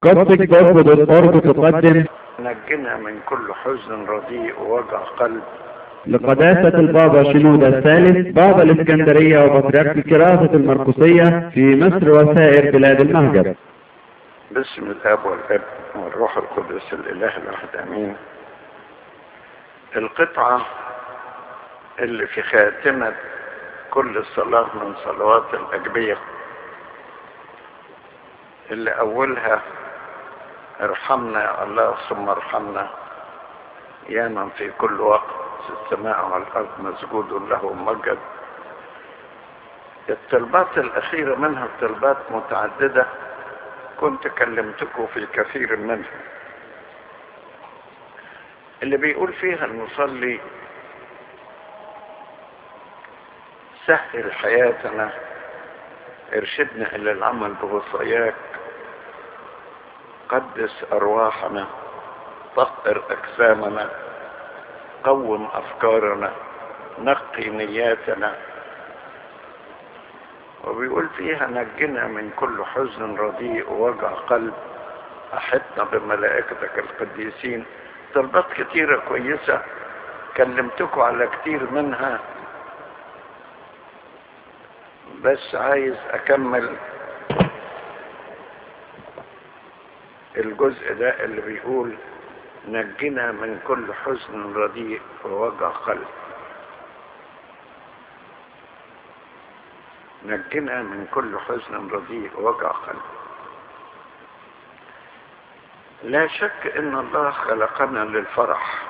قصدك برضه بالقرب تقدم نجنا من كل حزن رديء ووجع قلب لقداسة البابا شنودة الثالث بابا الإسكندرية وبطريرك الكراسة المرقسية في مصر وسائر بلاد المهجر باسم الاب والاب والروح القدس الاله الواحد امين القطعة اللي في خاتمة كل صلاة من صلوات الأجبية اللي أولها ارحمنا يا الله ثم ارحمنا يا من في كل وقت السماء والأرض مسجود له ممجد الطلبات الأخيرة منها طلبات متعددة كنت كلمتكم في كثير منها اللي بيقول فيها المصلي سهل حياتنا ارشدنا إلى العمل بوصاياك قدس أرواحنا طهر أجسامنا قوم أفكارنا نقي نياتنا وبيقول فيها نجنا من كل حزن رديء ووجع قلب أحطنا بملائكتك القديسين طلبات كتيرة كويسة كلمتكم على كتير منها بس عايز أكمل الجزء ده اللي بيقول نجنا من كل حزن رديء ووجع قلب نجنا من كل حزن رديء ووجع قلب لا شك ان الله خلقنا للفرح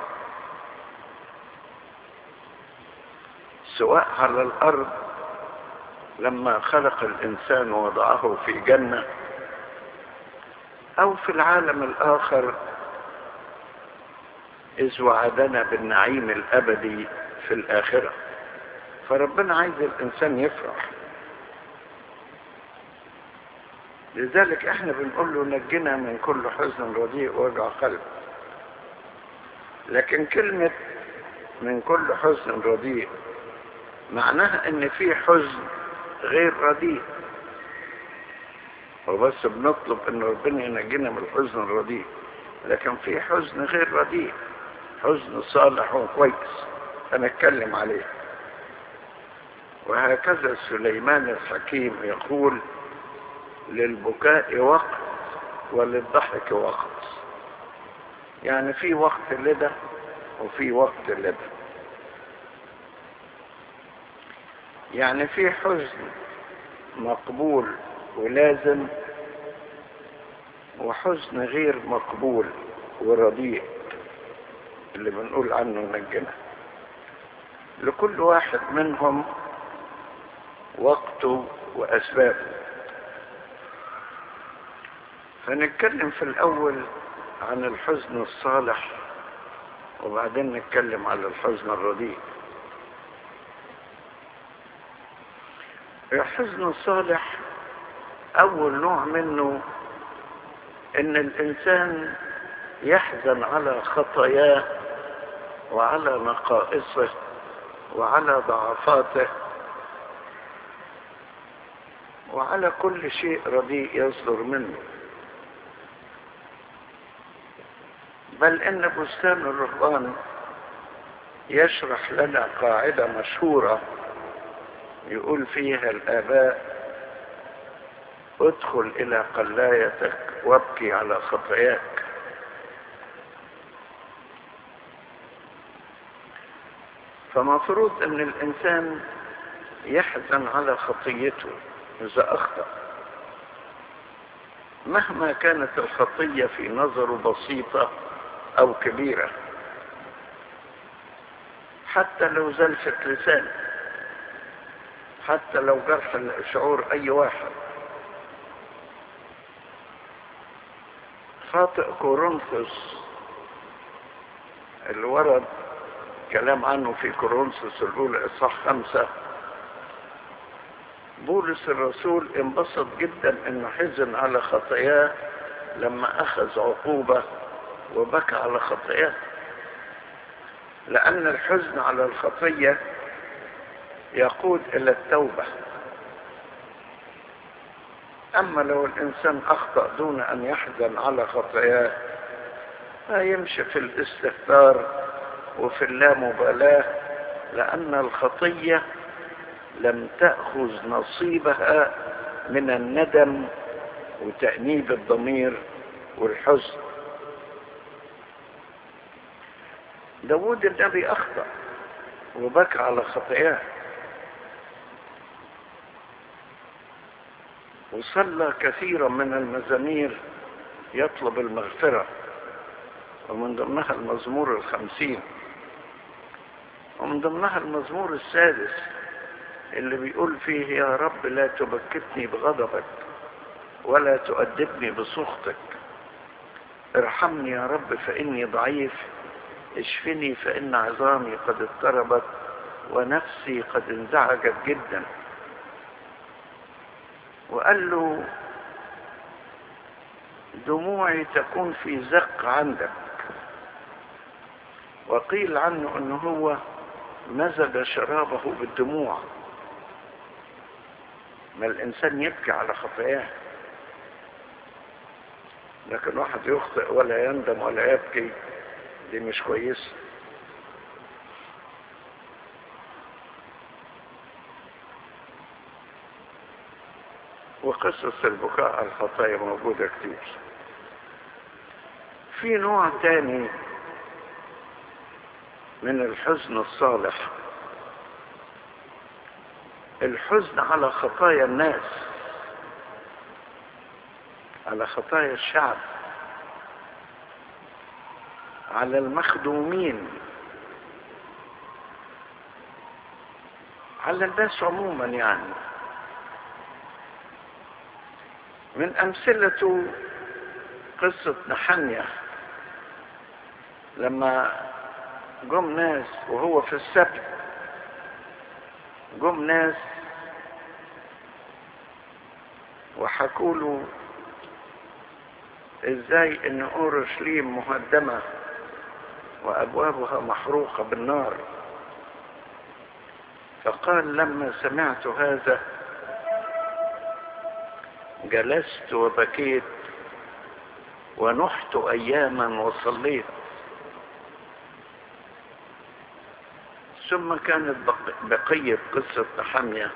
سواء على الارض لما خلق الانسان ووضعه في جنه او في العالم الاخر اذ وعدنا بالنعيم الابدي في الاخره فربنا عايز الانسان يفرح لذلك احنا بنقول له نجنا من كل حزن رديء ووجع قلب لكن كلمة من كل حزن رديء معناها ان في حزن غير رديء وبس بنطلب ان ربنا ينجينا من الحزن الرديء لكن في حزن غير رديء حزن صالح وكويس هنتكلم عليه وهكذا سليمان الحكيم يقول للبكاء وقت وللضحك وقت يعني في وقت لدى وفي وقت لدى يعني في حزن مقبول ولازم وحزن غير مقبول ورديء اللي بنقول عنه نجنا لكل واحد منهم وقته وأسبابه فنتكلم في الأول عن الحزن الصالح وبعدين نتكلم على الحزن الرديء الحزن الصالح أول نوع منه إن الإنسان يحزن على خطاياه وعلى نقائصه وعلى ضعفاته وعلى كل شيء رديء يصدر منه بل ان بستان الرهبان يشرح لنا قاعدة مشهورة يقول فيها الآباء ادخل إلى قلايتك وابكي على خطاياك فمفروض ان الانسان يحزن على خطيته اذا اخطأ مهما كانت الخطية في نظره بسيطة او كبيرة حتى لو زلفة لسان حتى لو جرح شعور اي واحد خاطئ كورنثوس اللي ورد كلام عنه في كورنثوس الاولى اصحاح خمسة بولس الرسول انبسط جدا انه حزن على خطاياه لما اخذ عقوبة وبكى على خطاياه لان الحزن على الخطية يقود الى التوبة أما لو الإنسان أخطأ دون أن يحزن على خطاياه فيمشي في الاستهتار وفي اللامبالاة لأن الخطية لم تأخذ نصيبها من الندم وتأنيب الضمير والحزن داود النبي أخطأ وبكى على خطاياه وصلى كثيرا من المزامير يطلب المغفرة ومن ضمنها المزمور الخمسين ومن ضمنها المزمور السادس اللي بيقول فيه يا رب لا تبكتني بغضبك ولا تؤدبني بسخطك ارحمني يا رب فإني ضعيف اشفني فإن عظامي قد اضطربت ونفسي قد انزعجت جدا وقال له دموعي تكون في زق عندك وقيل عنه انه هو مزج شرابه بالدموع ما الانسان يبكي على خطاياه لكن واحد يخطئ ولا يندم ولا يبكي دي مش كويسه وقصص البكاء على الخطايا موجودة كتير في نوع تاني من الحزن الصالح الحزن على خطايا الناس على خطايا الشعب على المخدومين على الناس عموما يعني من أمثلته قصة نحنيا لما جم ناس وهو في السبت جم ناس وحكوا له ازاي ان اورشليم مهدمة وابوابها محروقة بالنار فقال لما سمعت هذا جلست وبكيت ونحت اياما وصليت ثم كانت بقية قصة نحمية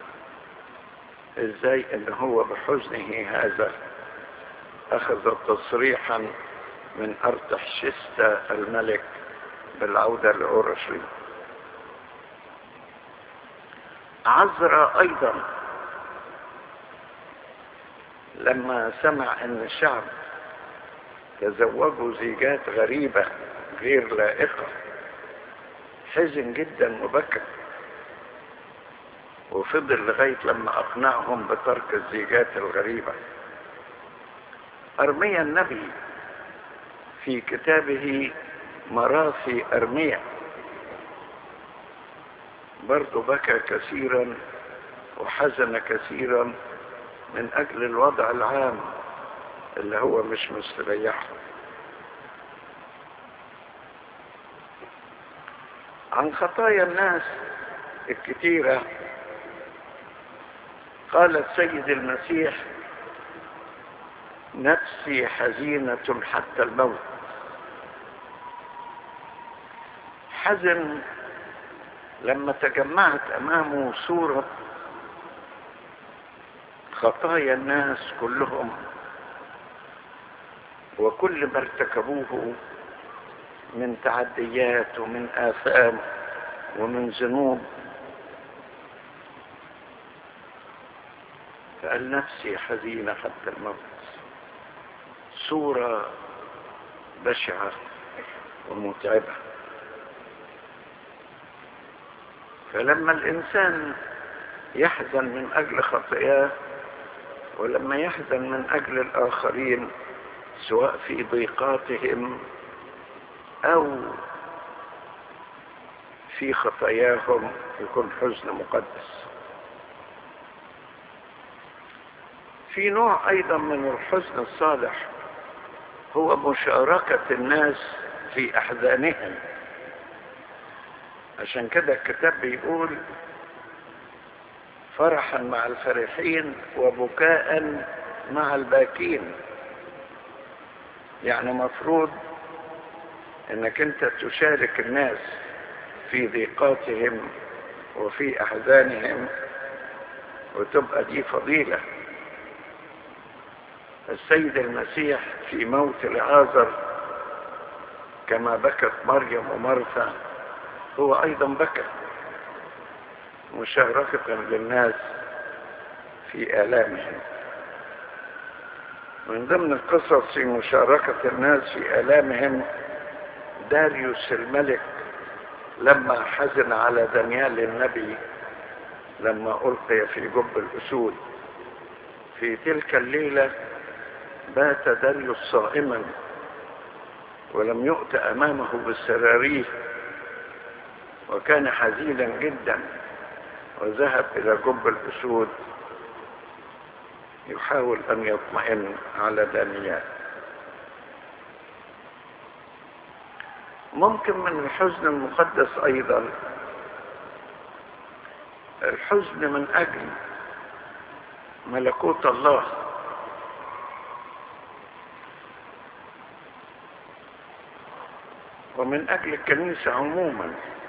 ازاي ان هو بحزنه هذا اخذ تصريحا من ارتحشستا الملك بالعودة لأورشليم عزرا ايضا لما سمع ان الشعب تزوجوا زيجات غريبة غير لائقة حزن جدا وبكى وفضل لغاية لما اقنعهم بترك الزيجات الغريبة ارميا النبي في كتابه مراسي ارميا برضو بكى كثيرا وحزن كثيرا من اجل الوضع العام اللي هو مش مستريح عن خطايا الناس الكثيرة قال السيد المسيح نفسي حزينة حتى الموت حزن لما تجمعت امامه صورة خطايا الناس كلهم وكل ما ارتكبوه من تعديات ومن آثام ومن ذنوب فقال نفسي حزينة حتى الموت صورة بشعة ومتعبة فلما الإنسان يحزن من أجل خطاياه ولما يحزن من أجل الآخرين سواء في ضيقاتهم أو في خطاياهم يكون حزن مقدس في نوع أيضا من الحزن الصالح هو مشاركة الناس في أحزانهم عشان كده الكتاب بيقول فرحا مع الفرحين وبكاء مع الباكين يعني مفروض انك انت تشارك الناس في ضيقاتهم وفي احزانهم وتبقى دي فضيلة السيد المسيح في موت العازر كما بكت مريم ومرثا هو ايضا بكى مشاركة للناس في آلامهم من ضمن القصص في مشاركة الناس في آلامهم داريوس الملك لما حزن على دانيال النبي لما ألقي في جب الأسود في تلك الليلة بات داريوس صائما ولم يؤت أمامه بالسراريه وكان حزينا جدا وذهب إلى جب الأسود يحاول أن يطمئن على دانيال ممكن من الحزن المقدس أيضا الحزن من أجل ملكوت الله ومن أجل الكنيسة عموما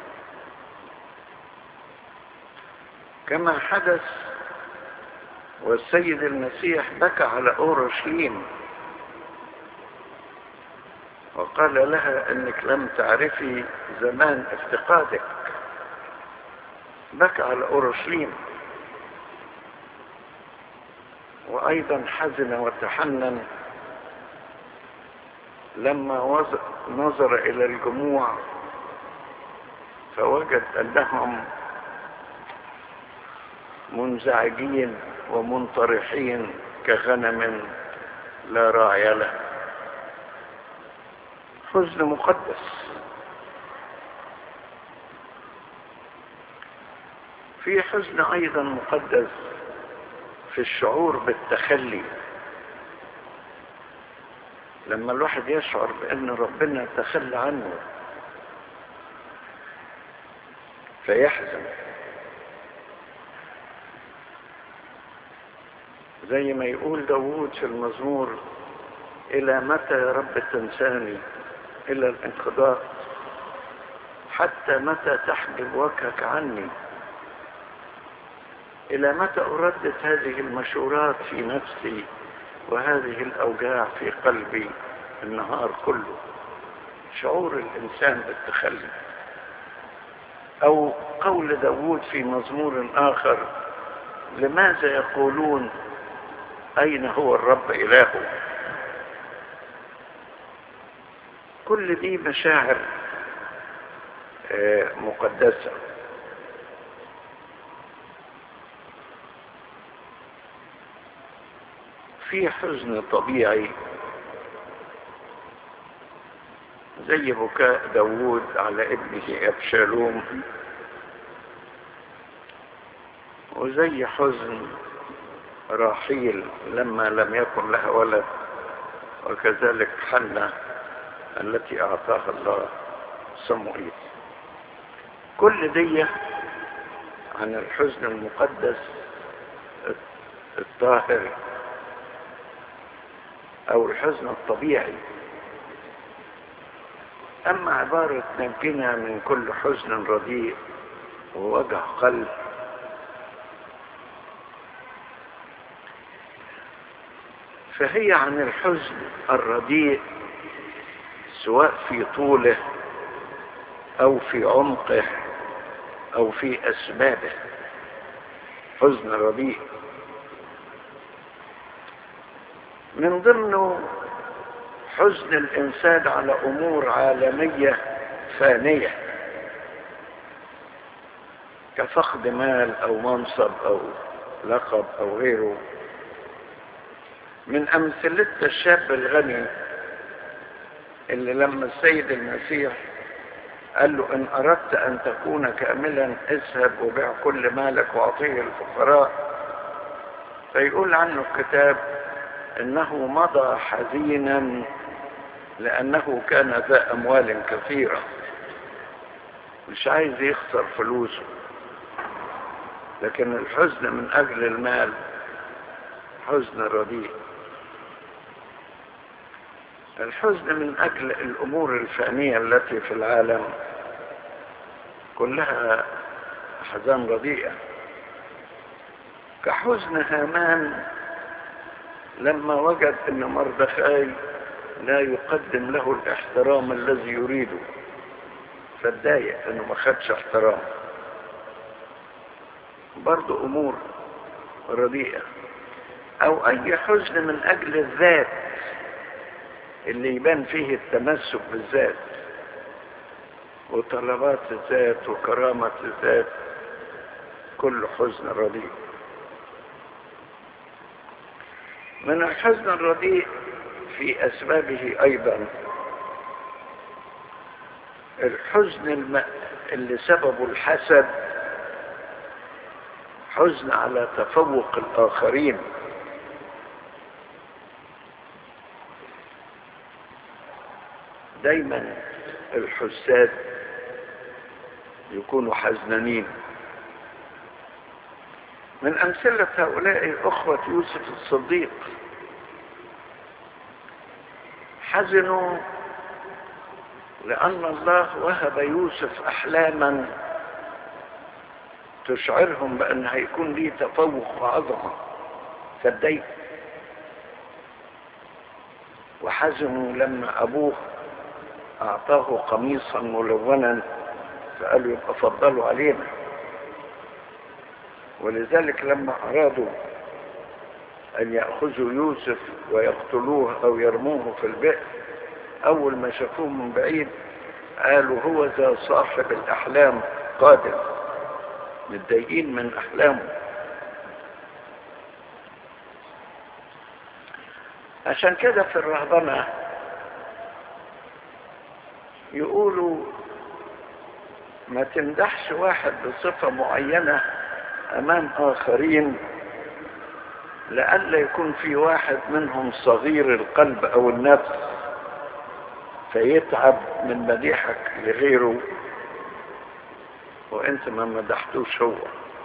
كما حدث والسيد المسيح بكى على أورشليم وقال لها انك لم تعرفي زمان افتقادك بكى على اورشليم وايضا حزن وتحنن لما نظر الى الجموع فوجد انهم منزعجين ومنطرحين كغنم لا راعي له حزن مقدس في حزن ايضا مقدس في الشعور بالتخلي لما الواحد يشعر بان ربنا تخلى عنه فيحزن زي ما يقول داوود في المزمور الى متى يا رب تنساني الى الانقضاء حتى متى تحجب وجهك عني الى متى اردد هذه المشورات في نفسي وهذه الاوجاع في قلبي النهار كله شعور الانسان بالتخلي او قول داود في مزمور اخر لماذا يقولون اين هو الرب الهه كل دي مشاعر مقدسة في حزن طبيعي زي بكاء داوود على ابنه أبشالوم وزي حزن راحيل لما لم يكن لها ولد وكذلك حنة التي أعطاها الله صموئيل كل دي عن الحزن المقدس الطاهر أو الحزن الطبيعي أما عبارة نجنا من كل حزن رديء ووجع قلب فهي عن الحزن الرديء سواء في طوله او في عمقه او في اسبابه حزن رديء من ضمنه حزن الانسان على امور عالميه فانيه كفقد مال او منصب او لقب او غيره من امثلتها الشاب الغني اللي لما السيد المسيح قال له ان اردت ان تكون كاملا اذهب وبيع كل مالك واعطيه الفقراء فيقول عنه الكتاب انه مضى حزينا لانه كان ذا اموال كثيره مش عايز يخسر فلوسه لكن الحزن من أجل المال حزن رديء الحزن من أجل الأمور الفانية التي في العالم كلها أحزان رديئة كحزن هامان لما وجد أن مردخاي لا يقدم له الاحترام الذي يريده فاتضايق انه ما خدش احترام برضو امور رديئة او اي حزن من اجل الذات اللي يبان فيه التمسك بالذات وطلبات الذات وكرامة الذات كل حزن رديء من الحزن الرديء في أسبابه أيضا الحزن الم... اللي سببه الحسد حزن على تفوق الآخرين دايما الحساد يكونوا حزنانين من أمثلة هؤلاء أخوة يوسف الصديق حزنوا لأن الله وهب يوسف أحلاما تشعرهم بأن هيكون ليه تفوق وعظمة فاتضايقوا وحزنوا لما أبوه أعطاه قميصا ملونا فقالوا يبقى فضلوا علينا ولذلك لما أرادوا أن يأخذوا يوسف ويقتلوه أو يرموه في البئر أول ما شافوه من بعيد قالوا هو ذا صاحب الأحلام قادم متضايقين من أحلامه عشان كده في الرهبنة يقولوا ما تمدحش واحد بصفة معينة أمام آخرين لئلا يكون في واحد منهم صغير القلب أو النفس فيتعب من مديحك لغيره وانت ما مدحتوش هو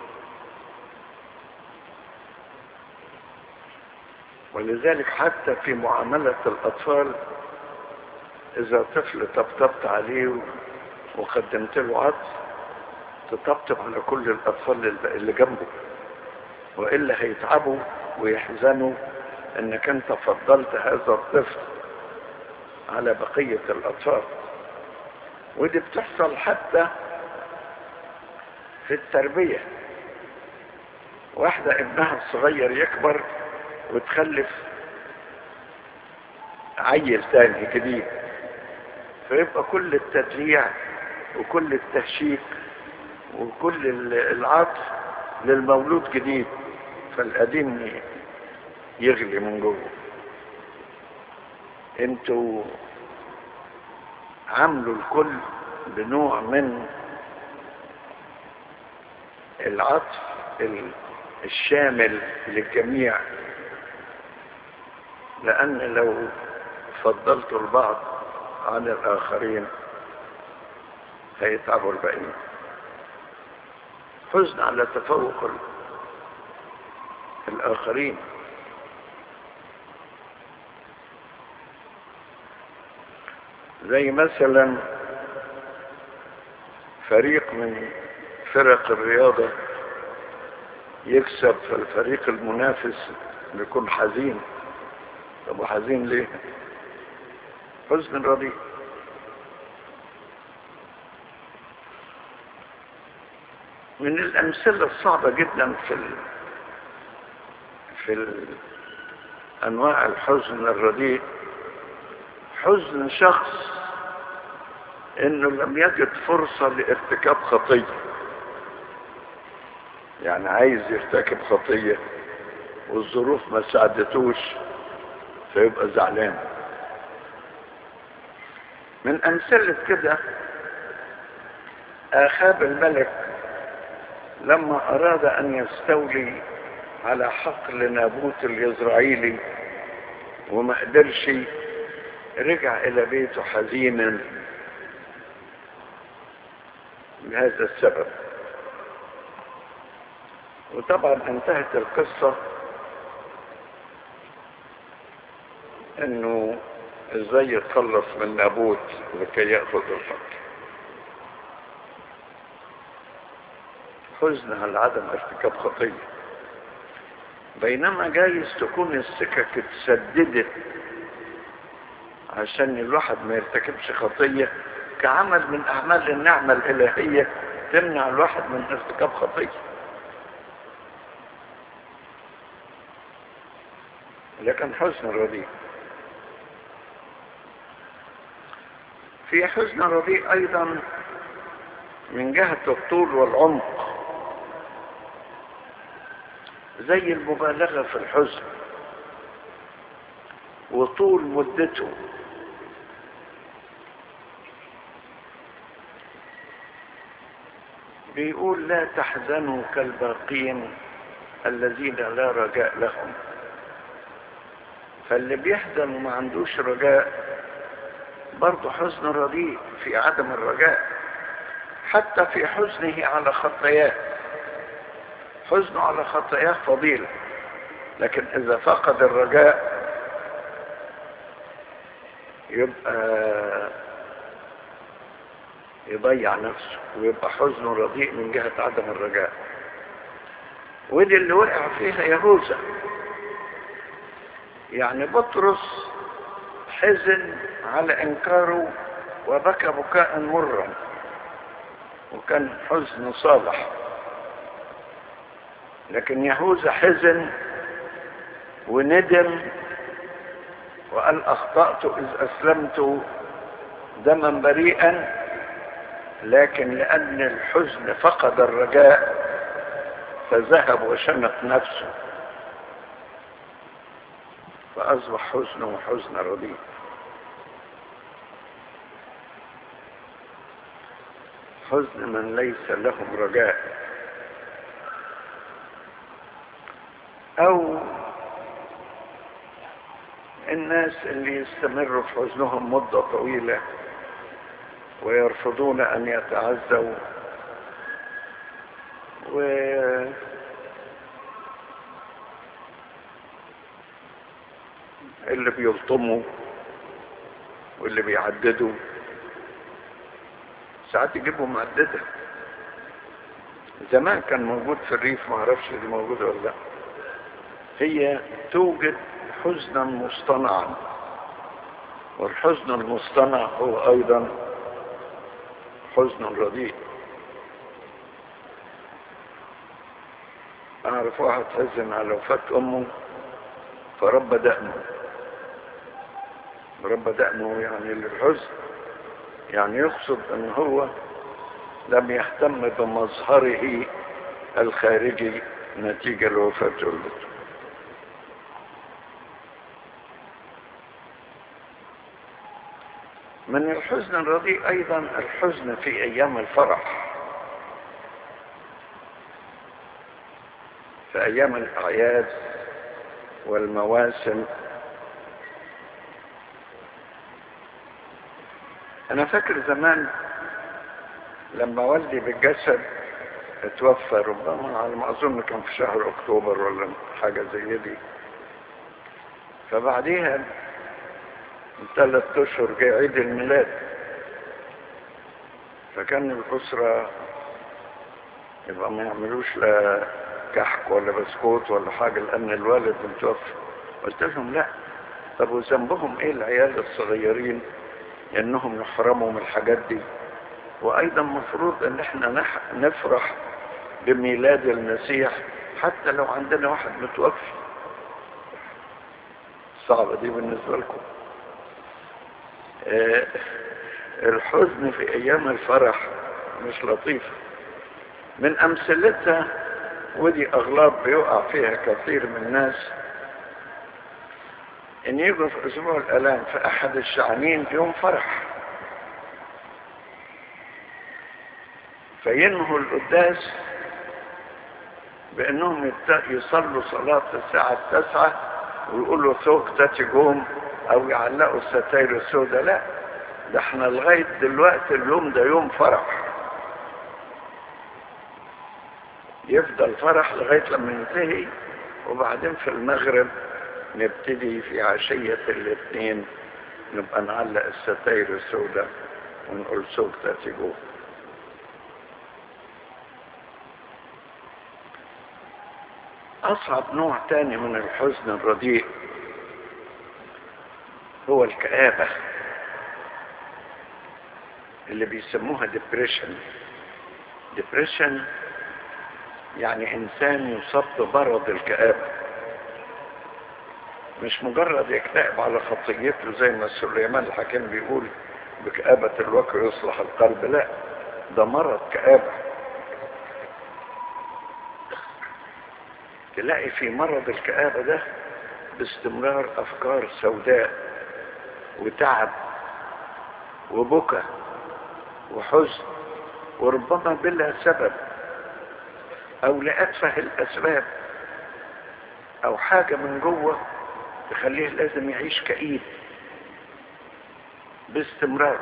ولذلك حتى في معاملة الأطفال إذا طفل طبطبت عليه وقدمت له عطف تطبطب على كل الأطفال اللي جنبه وإلا هيتعبوا ويحزنوا انك انت فضلت هذا الطفل على بقية الاطفال ودي بتحصل حتى في التربية واحدة ابنها الصغير يكبر وتخلف عيل تاني جديد فيبقى كل التدليع وكل التهشيك وكل العطف للمولود جديد فالقديم يغلي من جوه انتوا عاملوا الكل بنوع من العطف الشامل للجميع لأن لو فضلتوا البعض عن الآخرين هيتعبوا الباقيين حزن على تفوق الآخرين زي مثلا فريق من فرق الرياضة يكسب فالفريق المنافس بيكون حزين طب وحزين ليه حزن رديء من الأمثلة الصعبة جدا في ال... في ال... أنواع الحزن الرديء حزن شخص انه لم يجد فرصة لارتكاب خطية يعني عايز يرتكب خطية والظروف ما ساعدتوش فيبقى زعلان من امثلة كده اخاب الملك لما اراد ان يستولي على حقل نابوت اليزرعيلي وما قدرش رجع الى بيته حزينا لهذا السبب وطبعا انتهت القصة انه ازاي يتخلص من نابوت لكي يأخذ الفقر حزن على عدم ارتكاب خطية بينما جايز تكون السكك اتسددت عشان الواحد ما يرتكبش خطية كعمل من أعمال النعمة الإلهية تمنع الواحد من ارتكاب خطية لكن حزن رديء في حزن رديء أيضا من جهة الطول والعمق زي المبالغة في الحزن وطول مدته بيقول لا تحزنوا كالباقين الذين لا رجاء لهم فاللي بيحزن وما عندوش رجاء برضه حزن رديء في عدم الرجاء حتى في حزنه على خطاياه حزنه على خطاياه فضيلة لكن إذا فقد الرجاء يبقى يضيع نفسه ويبقى حزنه رديء من جهة عدم الرجاء ودي اللي وقع فيها يهوذا يعني بطرس حزن على انكاره وبكى بكاء مرا وكان حزن صالح لكن يهوذا حزن وندم وقال اخطأت اذ اسلمت دما بريئا لكن لان الحزن فقد الرجاء فذهب وشنق نفسه فاصبح حزنه حزن رديء حزن من ليس لهم رجاء او الناس اللي يستمروا في حزنهم مدة طويلة ويرفضون ان يتعزوا و اللي بيلطموا واللي بيعددوا ساعات يجيبوا معددة زمان كان موجود في الريف ما اعرفش دي موجودة ولا لا هي توجد حزنا مصطنعا والحزن المصطنع هو ايضا حزن رديء اعرف واحد حزن على وفاة امه فرب دقنه رب دقنه يعني للحزن يعني يقصد ان هو لم يهتم بمظهره الخارجي نتيجة لوفاة والدته من الحزن الرديء ايضا الحزن في ايام الفرح في ايام الاعياد والمواسم انا فاكر زمان لما والدي بالجسد اتوفى ربما على ما اظن كان في شهر اكتوبر ولا حاجة زي دي فبعديها ثلاث اشهر جاي عيد الميلاد فكان الاسرة يبقى ما يعملوش لا كحك ولا بسكوت ولا حاجة لان الوالد متوفى قلت لهم لا طب وذنبهم ايه العيال الصغيرين انهم يحرموا من الحاجات دي وايضا مفروض ان احنا نفرح بميلاد المسيح حتى لو عندنا واحد متوفي صعبة دي بالنسبة لكم آه الحزن في ايام الفرح مش لطيف من امثلتها ودي اغلاط بيقع فيها كثير من الناس ان يجوا في اسبوع الالام في احد الشعانين يوم فرح فينهوا القداس بانهم يصلوا صلاة الساعة التاسعة ويقولوا ثوق تاتي جوم او يعلقوا الستاير السوداء لا ده احنا لغاية دلوقتي اليوم ده يوم فرح يفضل فرح لغاية لما ينتهي وبعدين في المغرب نبتدي في عشية الاثنين نبقى نعلق الستاير السوداء ونقول سوق تاتيجو أصعب نوع تاني من الحزن الرديء هو الكآبة اللي بيسموها ديبريشن ديبريشن يعني إنسان يصاب بمرض الكآبة مش مجرد يكتئب على خطيته زي ما سليمان الحكيم بيقول بكآبة الوجه يصلح القلب لا ده مرض كآبة تلاقي في مرض الكآبة ده باستمرار أفكار سوداء وتعب وبكى وحزن وربما بلا سبب أو لأتفه الأسباب أو حاجة من جوه تخليه لازم يعيش كئيب باستمرار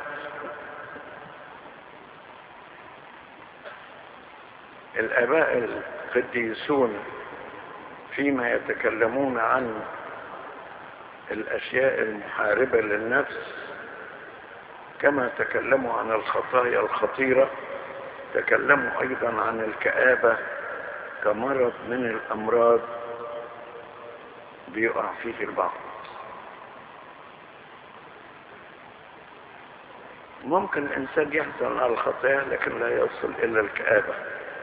الآباء القديسون فيما يتكلمون عن الأشياء المحاربة للنفس كما تكلموا عن الخطايا الخطيرة تكلموا أيضا عن الكآبة كمرض من الأمراض بيقع فيه البعض ممكن الإنسان يحزن على الخطايا لكن لا يصل إلى الكآبة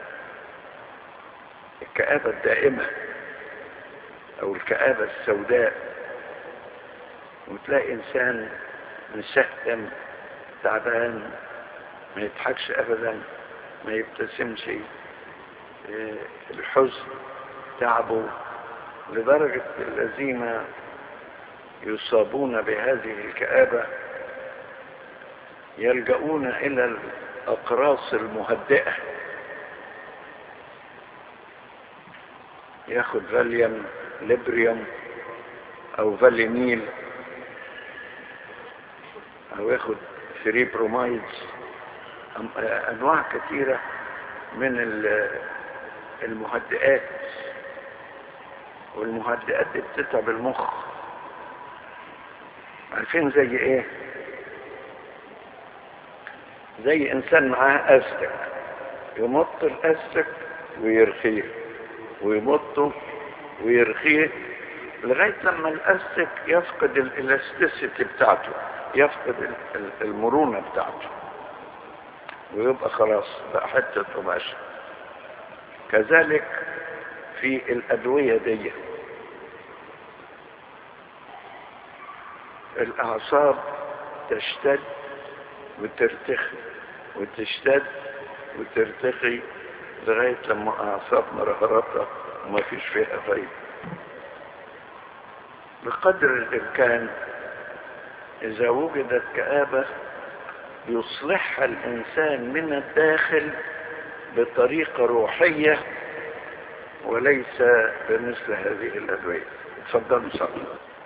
الكآبة الدائمة أو الكآبة السوداء وتلاقي إنسان مسهتم تعبان ما يضحكش أبدا ما يبتسمش الحزن تعبه لدرجة الذين يصابون بهذه الكآبة يلجؤون إلى الأقراص المهدئة ياخد فاليوم ليبريوم أو فالينيل أو ياخد فري برومايدز أنواع كثيرة من المهدئات والمهدئات دي بتتعب المخ عارفين زي ايه زي انسان معاه استك يمط الاستك ويرخيه ويمطه ويرخيه لغاية لما الاستك يفقد الالاستيسيتي بتاعته يفقد المرونة بتاعته ويبقى خلاص بقى حتة قماش كذلك في الأدوية دي الأعصاب تشتد وترتخي وتشتد وترتخي لغاية لما أعصابنا رهرطة وما فيش فيها فايدة بقدر الإمكان إذا وجدت كآبة يصلحها الإنسان من الداخل بطريقة روحية وليس بمثل هذه الأدوية تفضلوا صلوا